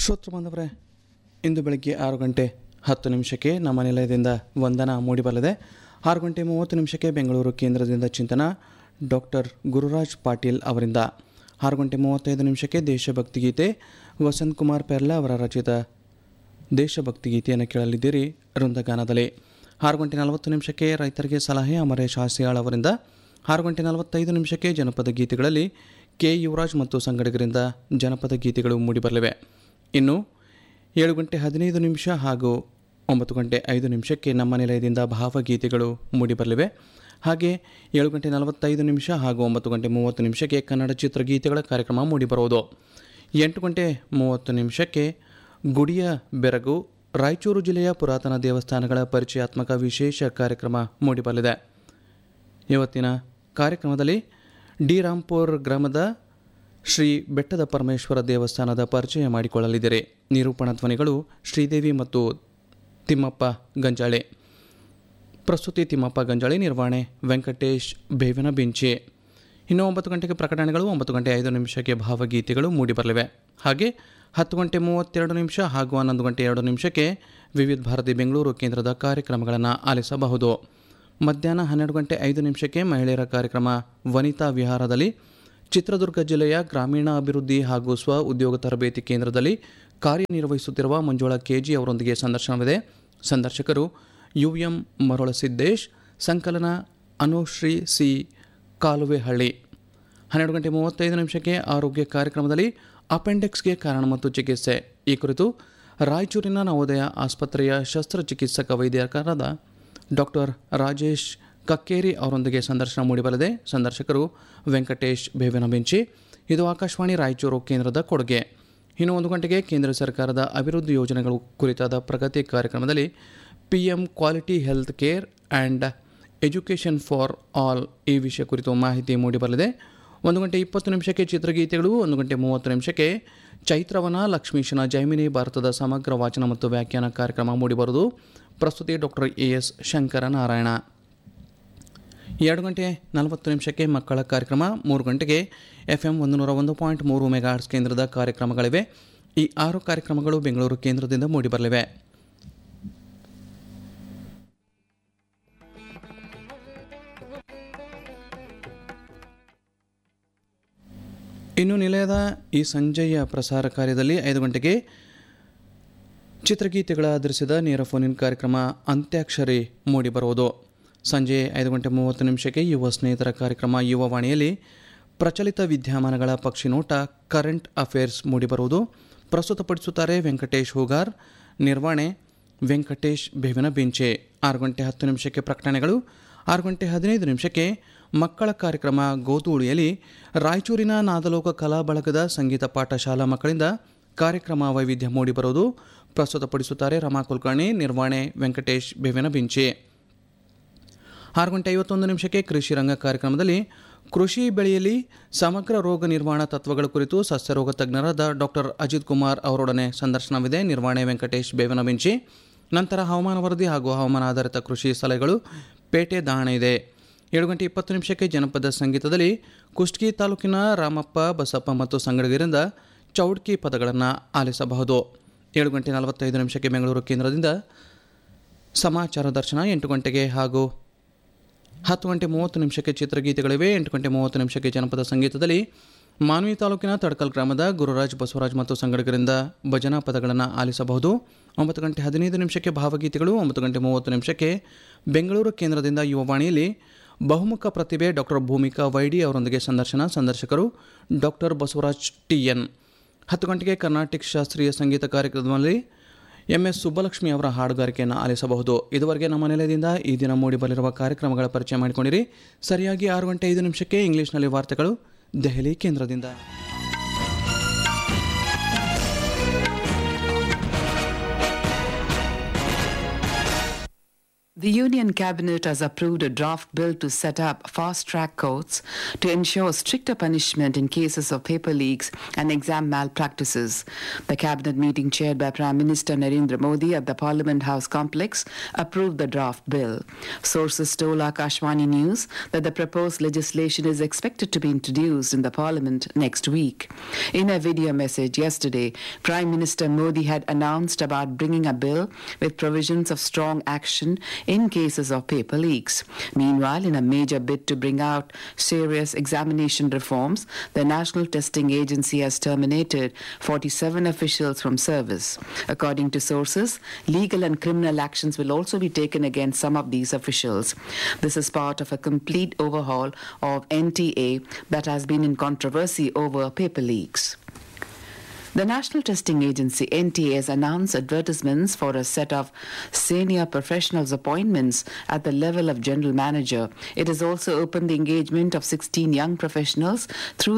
ಶ್ರೋತೃ ಬಾಂಧವರೇ ಇಂದು ಬೆಳಗ್ಗೆ ಆರು ಗಂಟೆ ಹತ್ತು ನಿಮಿಷಕ್ಕೆ ನಮ್ಮ ನಿಲಯದಿಂದ ವಂದನ ಮೂಡಿಬರಲಿದೆ ಆರು ಗಂಟೆ ಮೂವತ್ತು ನಿಮಿಷಕ್ಕೆ ಬೆಂಗಳೂರು ಕೇಂದ್ರದಿಂದ ಚಿಂತನ ಡಾಕ್ಟರ್ ಗುರುರಾಜ್ ಪಾಟೀಲ್ ಅವರಿಂದ ಆರು ಗಂಟೆ ಮೂವತ್ತೈದು ನಿಮಿಷಕ್ಕೆ ದೇಶಭಕ್ತಿ ಗೀತೆ ವಸಂತ್ ಕುಮಾರ್ ಪೆರ್ಲಾ ಅವರ ರಚಿತ ದೇಶಭಕ್ತಿ ಗೀತೆಯನ್ನು ಕೇಳಲಿದ್ದೀರಿ ವೃಂದಗಾನದಲ್ಲಿ ಆರು ಗಂಟೆ ನಲವತ್ತು ನಿಮಿಷಕ್ಕೆ ರೈತರಿಗೆ ಸಲಹೆ ಅಮರೇಶ್ ಹಾಸ್ಯಾಳ್ ಅವರಿಂದ ಆರು ಗಂಟೆ ನಲವತ್ತೈದು ನಿಮಿಷಕ್ಕೆ ಜನಪದ ಗೀತೆಗಳಲ್ಲಿ ಕೆ ಯುವರಾಜ್ ಮತ್ತು ಸಂಗಡಿಗರಿಂದ ಜನಪದ ಗೀತೆಗಳು ಮೂಡಿಬರಲಿವೆ ಇನ್ನು ಏಳು ಗಂಟೆ ಹದಿನೈದು ನಿಮಿಷ ಹಾಗೂ ಒಂಬತ್ತು ಗಂಟೆ ಐದು ನಿಮಿಷಕ್ಕೆ ನಮ್ಮ ನಿಲಯದಿಂದ ಭಾವಗೀತೆಗಳು ಮೂಡಿಬರಲಿವೆ ಹಾಗೆ ಏಳು ಗಂಟೆ ನಲವತ್ತೈದು ನಿಮಿಷ ಹಾಗೂ ಒಂಬತ್ತು ಗಂಟೆ ಮೂವತ್ತು ನಿಮಿಷಕ್ಕೆ ಕನ್ನಡ ಚಿತ್ರಗೀತೆಗಳ ಕಾರ್ಯಕ್ರಮ ಮೂಡಿಬರುವುದು ಎಂಟು ಗಂಟೆ ಮೂವತ್ತು ನಿಮಿಷಕ್ಕೆ ಗುಡಿಯ ಬೆರಗು ರಾಯಚೂರು ಜಿಲ್ಲೆಯ ಪುರಾತನ ದೇವಸ್ಥಾನಗಳ ಪರಿಚಯಾತ್ಮಕ ವಿಶೇಷ ಕಾರ್ಯಕ್ರಮ ಮೂಡಿಬರಲಿದೆ ಇವತ್ತಿನ ಕಾರ್ಯಕ್ರಮದಲ್ಲಿ ಡಿ ರಾಂಪುರ್ ಗ್ರಾಮದ ಶ್ರೀ ಬೆಟ್ಟದ ಪರಮೇಶ್ವರ ದೇವಸ್ಥಾನದ ಪರಿಚಯ ಮಾಡಿಕೊಳ್ಳಲಿದ್ದೀರಿ ನಿರೂಪಣಾ ಧ್ವನಿಗಳು ಶ್ರೀದೇವಿ ಮತ್ತು ತಿಮ್ಮಪ್ಪ ಗಂಜಾಳೆ ಪ್ರಸ್ತುತಿ ತಿಮ್ಮಪ್ಪ ಗಂಜಾಳಿ ನಿರ್ವಹಣೆ ವೆಂಕಟೇಶ್ ಬೇವಿನ ಬಿಂಚಿ ಇನ್ನು ಒಂಬತ್ತು ಗಂಟೆಗೆ ಪ್ರಕಟಣೆಗಳು ಒಂಬತ್ತು ಗಂಟೆ ಐದು ನಿಮಿಷಕ್ಕೆ ಭಾವಗೀತೆಗಳು ಮೂಡಿಬರಲಿವೆ ಹಾಗೆ ಹತ್ತು ಗಂಟೆ ಮೂವತ್ತೆರಡು ನಿಮಿಷ ಹಾಗೂ ಹನ್ನೊಂದು ಗಂಟೆ ಎರಡು ನಿಮಿಷಕ್ಕೆ ವಿವಿಧ ಭಾರತಿ ಬೆಂಗಳೂರು ಕೇಂದ್ರದ ಕಾರ್ಯಕ್ರಮಗಳನ್ನು ಆಲಿಸಬಹುದು ಮಧ್ಯಾಹ್ನ ಹನ್ನೆರಡು ಗಂಟೆ ಐದು ನಿಮಿಷಕ್ಕೆ ಮಹಿಳೆಯರ ಕಾರ್ಯಕ್ರಮ ವನಿತಾ ವಿಹಾರದಲ್ಲಿ ಚಿತ್ರದುರ್ಗ ಜಿಲ್ಲೆಯ ಗ್ರಾಮೀಣ ಅಭಿವೃದ್ಧಿ ಹಾಗೂ ಸ್ವ ಉದ್ಯೋಗ ತರಬೇತಿ ಕೇಂದ್ರದಲ್ಲಿ ಕಾರ್ಯನಿರ್ವಹಿಸುತ್ತಿರುವ ಮಂಜುಳಾ ಕೆಜಿ ಅವರೊಂದಿಗೆ ಸಂದರ್ಶನವಿದೆ ಸಂದರ್ಶಕರು ಯು ಎಂ ಮರಳಸಿದ್ದೇಶ್ ಸಂಕಲನ ಅನುಶ್ರೀ ಸಿ ಕಾಲುವೆಹಳ್ಳಿ ಹನ್ನೆರಡು ಗಂಟೆ ಮೂವತ್ತೈದು ನಿಮಿಷಕ್ಕೆ ಆರೋಗ್ಯ ಕಾರ್ಯಕ್ರಮದಲ್ಲಿ ಅಪೆಂಡಿಕ್ಸ್ಗೆ ಕಾರಣ ಮತ್ತು ಚಿಕಿತ್ಸೆ ಈ ಕುರಿತು ರಾಯಚೂರಿನ ನವೋದಯ ಆಸ್ಪತ್ರೆಯ ಶಸ್ತ್ರಚಿಕಿತ್ಸಕ ವೈದ್ಯಕರಾದ ಡಾಕ್ಟರ್ ರಾಜೇಶ್ ಕಕ್ಕೇರಿ ಅವರೊಂದಿಗೆ ಸಂದರ್ಶನ ಮೂಡಿಬರಲಿದೆ ಸಂದರ್ಶಕರು ವೆಂಕಟೇಶ್ ಬೇವಿನ ಬೆಂಚಿ ಇದು ಆಕಾಶವಾಣಿ ರಾಯಚೂರು ಕೇಂದ್ರದ ಕೊಡುಗೆ ಇನ್ನು ಒಂದು ಗಂಟೆಗೆ ಕೇಂದ್ರ ಸರ್ಕಾರದ ಅಭಿವೃದ್ಧಿ ಯೋಜನೆಗಳು ಕುರಿತಾದ ಪ್ರಗತಿ ಕಾರ್ಯಕ್ರಮದಲ್ಲಿ P M quality health care and education for all ಈ ವಿಷಯ ಕುರಿತು ಮಾಹಿತಿ ಮೂಡಿಬರಲಿದೆ ಒಂದು ಗಂಟೆ ಇಪ್ಪತ್ತು ನಿಮಿಷಕ್ಕೆ ಚಿತ್ರಗೀತೆಗಳು ಒಂದು ಗಂಟೆ ಮೂವತ್ತು ನಿಮಿಷಕ್ಕೆ ಚೈತ್ರವನ ಲಕ್ಷ್ಮೀಶನ ಜೈಮಿನಿ ಭಾರತದ ಸಮಗ್ರ ವಾಚನ ಮತ್ತು ವ್ಯಾಖ್ಯಾನ ಕಾರ್ಯಕ್ರಮ ಮೂಡಿಬರುವುದು ಪ್ರಸ್ತುತಿ doctor A S Shankara Narayana ಎರಡು ಗಂಟೆ ನಲವತ್ತು ನಿಮಿಷಕ್ಕೆ ಮಕ್ಕಳ ಕಾರ್ಯಕ್ರಮ ಮೂರು ಗಂಟೆಗೆ ಎಫ್ ಎಂ ಒಂದು ನೂರ ಒಂದು ಪಾಯಿಂಟ್ ಮೂರು ಮೆಗಾಹರ್ಸ್ ಕೇಂದ್ರದ ಕಾರ್ಯಕ್ರಮಗಳಿವೆ ಈ ಆರು ಕಾರ್ಯಕ್ರಮಗಳು ಬೆಂಗಳೂರು ಕೇಂದ್ರದಿಂದ ಮೂಡಿಬರಲಿವೆ ಇನ್ನು ನಿಲಯದ ಈ ಸಂಜೆಯ ಪ್ರಸಾರ ಕಾರ್ಯದಲ್ಲಿ ಐದು ಗಂಟೆಗೆ ಚಿತ್ರಗೀತೆಗಳ ಆಧರಿಸಿದ ನೇರ ಫೋನಿನ್ ಕಾರ್ಯಕ್ರಮ ಅಂತ್ಯಾಕ್ಷರಿ ಮೂಡಿಬರುವುದು ಸಂಜೆ ಐದು ಗಂಟೆ ಮೂವತ್ತು ನಿಮಿಷಕ್ಕೆ ಯುವ ಸ್ನೇಹಿತರ ಕಾರ್ಯಕ್ರಮ ಯುವವಾಣಿಯಲ್ಲಿ ಪ್ರಚಲಿತ ವಿದ್ಯಮಾನಗಳ ಪಕ್ಷಿನೋಟ ಕರೆಂಟ್ ಅಫೇರ್ಸ್ ಮೂಡಿಬರುವುದು ಪ್ರಸ್ತುತಪಡಿಸುತ್ತಾರೆ ವೆಂಕಟೇಶ್ ಹೂಗಾರ್ ನಿರ್ವಹಣೆ ವೆಂಕಟೇಶ್ ಬೇವಿನ ಬೆಂಚೆ ಆರು ಗಂಟೆ ಹತ್ತು ನಿಮಿಷಕ್ಕೆ ಪ್ರಕಟಣೆಗಳು ಆರು ಗಂಟೆ ಹದಿನೈದು ನಿಮಿಷಕ್ಕೆ ಮಕ್ಕಳ ಕಾರ್ಯಕ್ರಮ ಗೋಧೂಳಿಯಲ್ಲಿ ರಾಯಚೂರಿನ ನಾದಲೋಕ ಕಲಾ ಬಳಗದ ಸಂಗೀತ ಪಾಠ ಶಾಲಾ ಮಕ್ಕಳಿಂದ ಕಾರ್ಯಕ್ರಮ ವೈವಿಧ್ಯ ಮೂಡಿಬರುವುದು ಪ್ರಸ್ತುತಪಡಿಸುತ್ತಾರೆ ರಮಾ ಕುಲಕರ್ಣಿ ನಿರ್ವಹಣೆ ವೆಂಕಟೇಶ್ ಬೇವಿನ ಬಿಂಚೆ ಆರು ಗಂಟೆ ಐವತ್ತೊಂದು ನಿಮಿಷಕ್ಕೆ ಕೃಷಿ ರಂಗ ಕಾರ್ಯಕ್ರಮದಲ್ಲಿ ಕೃಷಿ ಬೆಳೆಯಲ್ಲಿ ಸಮಗ್ರ ರೋಗ ನಿರ್ವಹಣಾ ತತ್ವಗಳ ಕುರಿತು ಸಸ್ಯರೋಗ ತಜ್ಞರಾದ ಡಾಕ್ಟರ್ ಅಜಿತ್ ಕುಮಾರ್ ಅವರೊಡನೆ ಸಂದರ್ಶನವಿದೆ ನಿರ್ವಹಣೆ ವೆಂಕಟೇಶ್ ಬೇವಿನ ಬಿಂಚಿ ನಂತರ ಹವಾಮಾನ ವರದಿ ಹಾಗೂ ಹವಾಮಾನ ಆಧಾರಿತ ಕೃಷಿ ಸಲಹೆಗಳು ಪೇಟೆ ದಾಹಣೆ ಇದೆ ಏಳು ಗಂಟೆ ಇಪ್ಪತ್ತು ನಿಮಿಷಕ್ಕೆ ಜನಪದ ಸಂಗೀತದಲ್ಲಿ ಕುಷ್ಟಗಿ ತಾಲೂಕಿನ ರಾಮಪ್ಪ ಬಸಪ್ಪ ಮತ್ತು ಸಂಗಡಿಗರಿಂದ ಚೌಡ್ಕಿ ಪದಗಳನ್ನು ಆಲಿಸಬಹುದು ಏಳು ಗಂಟೆ ನಲವತ್ತೈದು ನಿಮಿಷಕ್ಕೆ ಬೆಂಗಳೂರು ಕೇಂದ್ರದಿಂದ ಸಮಾಚಾರ ದರ್ಶನ ಎಂಟು ಗಂಟೆಗೆ ಹಾಗೂ ಹತ್ತು ಗಂಟೆ ಮೂವತ್ತು ನಿಮಿಷಕ್ಕೆ ಚಿತ್ರಗೀತೆಗಳಿವೆ ಎಂಟು ಗಂಟೆ ಮೂವತ್ತು ನಿಮಿಷಕ್ಕೆ ಜನಪದ ಸಂಗೀತದಲ್ಲಿ ಮಾನ್ವಿ ತಾಲೂಕಿನ ತಡಕಲ್ ಗ್ರಾಮದ ಗುರುರಾಜ್ ಬಸವರಾಜ್ ಮತ್ತು ಸಂಗಡಿಗರಿಂದ ಭಜನಾ ಪದಗಳನ್ನು ಆಲಿಸಬಹುದು ಒಂಬತ್ತು ಗಂಟೆ ಹದಿನೈದು ನಿಮಿಷಕ್ಕೆ ಭಾವಗೀತೆಗಳು ಒಂಬತ್ತು ಗಂಟೆ ಮೂವತ್ತು ನಿಮಿಷಕ್ಕೆ ಬೆಂಗಳೂರು ಕೇಂದ್ರದಿಂದ ಯುವವಾಣಿಯಲ್ಲಿ ಬಹುಮುಖ ಪ್ರತಿಭೆ ಡಾಕ್ಟರ್ ಭೂಮಿಕಾ ವೈಡಿ ಅವರೊಂದಿಗೆ ಸಂದರ್ಶನ ಸಂದರ್ಶಕರು ಡಾಕ್ಟರ್ ಬಸವರಾಜ್ ಟಿ ಎನ್ ಹತ್ತು ಗಂಟೆಗೆ ಕರ್ನಾಟಕ ಶಾಸ್ತ್ರೀಯ ಸಂಗೀತ ಕಾರ್ಯಕ್ರಮದಲ್ಲಿ ಎಂ ಎಸ್ ಸುಬ್ಬಲಕ್ಷ್ಮಿ ಅವರ ಹಾಡುಗಾರಿಕೆಯನ್ನು ಆಲಿಸಬಹುದು ಇದುವರೆಗೆ ನಮ್ಮ ನಿಲಯದಿಂದ ಈ ದಿನ ಮೂಡಿಬರಲಿರುವ ಕಾರ್ಯಕ್ರಮಗಳ ಪರಿಚಯ ಮಾಡಿಕೊಂಡಿರಿ ಸರಿಯಾಗಿ ಆರು ಗಂಟೆ ಐದು ನಿಮಿಷಕ್ಕೆ ಇಂಗ್ಲಿಷ್ನಲ್ಲಿ ವಾರ್ತೆಗಳು ದೆಹಲಿ ಕೇಂದ್ರದಿಂದ The Union Cabinet has approved a draft bill to set up fast track courts to ensure stricter punishment in cases of paper leaks and exam malpractices. The Cabinet meeting chaired by Prime Minister Narendra Modi at the Parliament House complex approved the draft bill. Sources told Akashwani News that the proposed legislation is expected to be introduced in the Parliament next week. In a video message yesterday, Prime Minister Modi had announced about bringing a bill with provisions of strong action in cases of paper leaks. Meanwhile, in a major bid to bring out serious examination reforms, the National Testing Agency has terminated 47 officials from service. According to sources, legal and criminal actions will also be taken against some of these officials. This is part of a complete overhaul of NTA that has been in controversy over paper leaks. The National Testing Agency NTA has announced advertisements for a set of senior professionals appointments at the level of general manager. It has also opened the engagement of 16 young professionals through